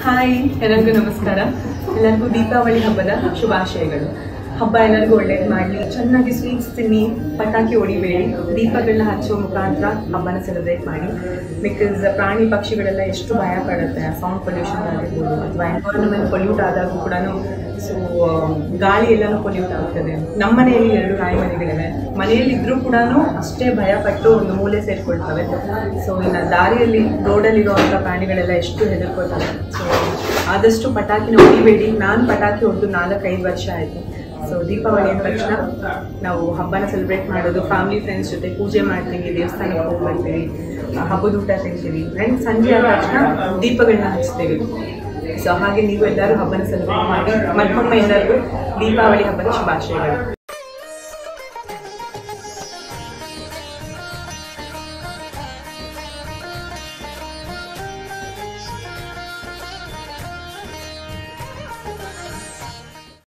hi ಎಲ್ಲರಿಗೂ ನಮಸ್ಕಾರ ಎಲ್ಲರಿಗೂ ದೀಪಾವಳಿ ಹಬ್ಬದ ಶುಭಾಶಯಗಳು ಹಬ್ಬ ಎಲ್ಲರಿಗೂ ಒಳ್ಳೇದು ಮಾಡಲಿ ಚೆನ್ನಾಗಿ ಸ್ವೀಟ್ಸ್ ತಿನ್ನಿ ಪಟಾಕಿ ಹೊಡಿಬೇಡಿ ದೀಪಗಳನ್ನ ಹಚ್ಚೋ ಮುಖಾಂತರ ಹಬ್ಬನ ಸೆಲೆಬ್ರೇಟ್ ಮಾಡಿ ಬಿಕಾಸ್ ಪ್ರಾಣಿ ಪಕ್ಷಿಗಳೆಲ್ಲ ಎಷ್ಟು ಭಯ ಪಡುತ್ತೆ ಸೌಂಡ್ ಪೊಲ್ಯೂಷನ್ ಆಗಿರ್ಬೋದು ಅಥವಾ ಎನ್ವೈರನ್ಮೆಂಟ್ ಪೊಲ್ಯೂಟ್ ಆದಾಗೂ ಕೂಡ ಸೊ ಗಾಳಿ ಎಲ್ಲನೂ ಪೊಲ್ಯೂಟ್ ಆಗ್ತದೆ ನಮ್ಮ ಮನೆಯಲ್ಲಿ ಎರಡು ನಾಯಿ ಮನೆಗಳಿವೆ ಮನೆಯಲ್ಲಿ ಇದ್ರೂ ಕೂಡ ಅಷ್ಟೇ ಭಯಪಟ್ಟು ಒಂದು ಮೂಲೆ ಸೇರ್ಕೊಳ್ತವೆ ಸೊ ಇನ್ನು ದಾರಿಯಲ್ಲಿ ರೋಡಲ್ಲಿರುವಂಥ ಪ್ರಾಣಿಗಳೆಲ್ಲ ಎಷ್ಟು ಹೆದರ್ಕೊಳ್ತವೆ ಸೊ ಆದಷ್ಟು ಪಟಾಕಿನ ಹೊಡಿಬೇಡಿ ನಾನು ಪಟಾಕಿ ಹೊಡೆದು ನಾಲ್ಕೈದು ವರ್ಷ ಆಯಿತು ಸೊ ದೀಪಾವಳಿ ಅಂದ ತಕ್ಷಣ ನಾವು ಹಬ್ಬನ ಸೆಲೆಬ್ರೇಟ್ ಮಾಡೋದು ಫ್ಯಾಮಿಲಿ ಫ್ರೆಂಡ್ಸ್ ಜೊತೆ ಪೂಜೆ ಮಾಡ್ತೀವಿ ದೇವಸ್ಥಾನಕ್ಕೆ ಹೋಗಿ ಬರ್ತೀವಿ ಹಬ್ಬದ ಊಟ ತಿಂತೀವಿ ಆ್ಯಂಡ್ ಸಂಜೆ ಆದ ತಕ್ಷಣ ದೀಪಗಳನ್ನ ಹಚ್ತೀವಿ ಸೊ ಹಾಗೆ ನೀವು ಎಲ್ಲರೂ ಹಬ್ಬನ ಸೆಲೆಬ್ರೇಟ್ ಮಾಡಿ ಮತ್ತೊಮ್ಮೆ ಎಲ್ಲರಿಗೂ ದೀಪಾವಳಿ ಹಬ್ಬದ ಶುಭಾಶಯಗಳು